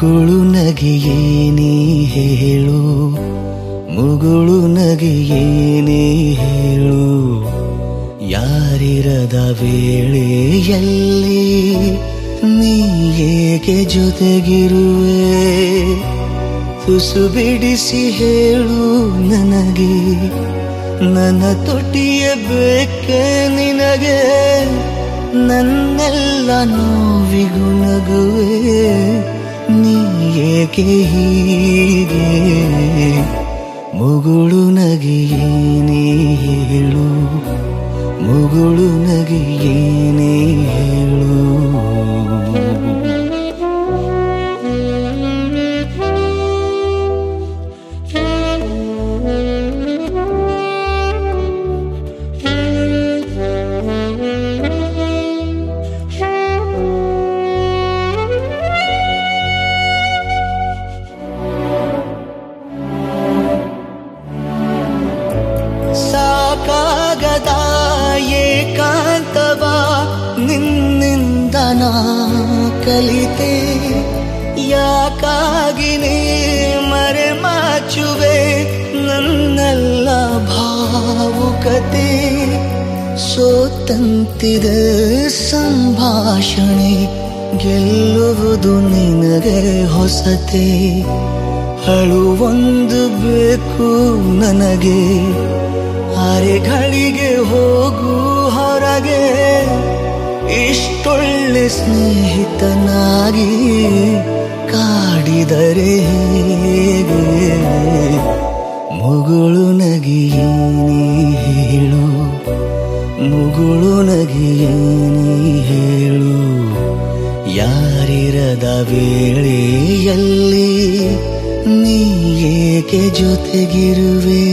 ಮುಗುಳು ನಗೆಯೇನೇ ಹೇಳು ಮುಗುಳು ನಗೆಯೇನೇ ಹೇಳು ಯಾರಿರದ ವೇಳೆಯಲ್ಲಿ ನೀ ಏಕೆ ಜೊತೆಗಿರುವೆ ತುಸು ಬಿಡಿಸಿ ಹೇಳು ನನಗೆ ನನ್ನ ತೊಟ್ಟಿಯ ಬೇಕೆ ನಿನಗೆ ನನ್ನೆಲ್ಲ ನೋವಿಗೂ ನಗುವೆ ನೀ ಏಕೆ ಹೀಗೆ ಮುಗುಳು ನಗೆಯೇನೇ ಹೇಳು ಮುಗುಳು ನಗೆಯೇನೇ ಹೇಳು ಸಾಕಾಗದ ಏಕಾಂತವ ನಿನ್ನಿಂದ ನಾ ಕಲಿತೆ ಯಾಕಾಗಿ ನೀ ಮರೆ ಮಾಚುವೆ ನನ್ನೆಲ್ಲ ಭಾವುಕತೆ ಸೋತಂತಿದೆ ಸಂಭಾಷಣೆ ಗೆಲ್ಲುವುದು ನಿನಗೆ ಹೊಸತೆ ಅಳುವೊಂದು ಬೇಕು ನನಗೆ ಅರೆಗಳಿಗೆ ಹೋಗು ಹೊರಗೆ ಇಷ್ಟೊಳ್ಳೆ ಸ್ನೇಹಿತನಾಗಿ ಕಾಡಿದರೆ ಹೇಗೆ ಮುಗುಳು ನಗಿಯೇನೇ ಹೇಳು ಮುಗುಳು ನಗಿಯೇನೇ ಹೇಳು ಯಾರಿರದ ವೇಳೆಯಲ್ಲಿ ನೀ ಏಕೆ ಜೊತೆಗಿರುವೆ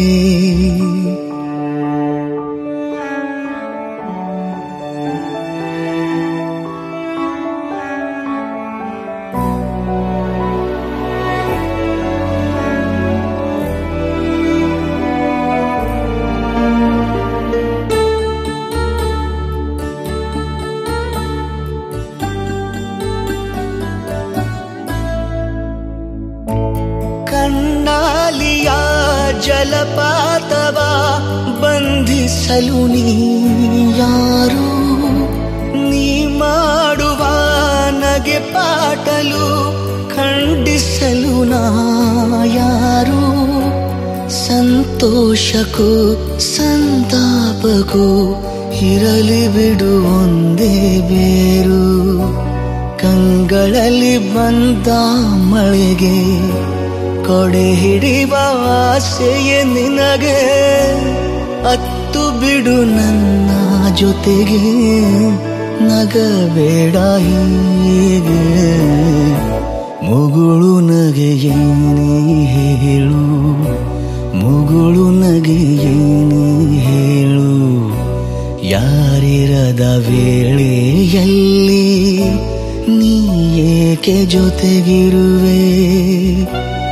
ಕಣ್ಣಾಲಿಯ ಜಲಪಾತವ ಬಂಧಿಸಲು ನೀ ಯಾರು ನೀ ಮಾಡುವ ನಗೆ ಪಾಟಲು ಖಂಡಿಸಲು ನಾ ಯಾರು ಸಂತೋಷಕ್ಕೂ ಸಂತಾಪಕ್ಕೂ ಇರಲಿ ಬಿಡು ಒಂದೇ ಬೇರು ಕಂಗಳಲ್ಲಿ ಬಂದ ಮಳೆಗೆ ಕೊಡೆ ಹಿಡಿವ ಆಸೆಯೇ ನಿನಗೆ ಅತ್ತು ಬಿಡು ನನ್ನ ಜೊತೆಗೆ ನಗಬೇಡ ಹೀಗೆ ಮುಗುಳು ನಗೆಯೇನೇ ಹೇಳು ಮುಗುಳು ನಗೆಯೇನೇ ಹೇಳು ಯಾರಿರದ ವೇಳೆಯಲ್ಲಿ ನೀ ಏಕೆ ಜೊತೆಗಿರುವೆ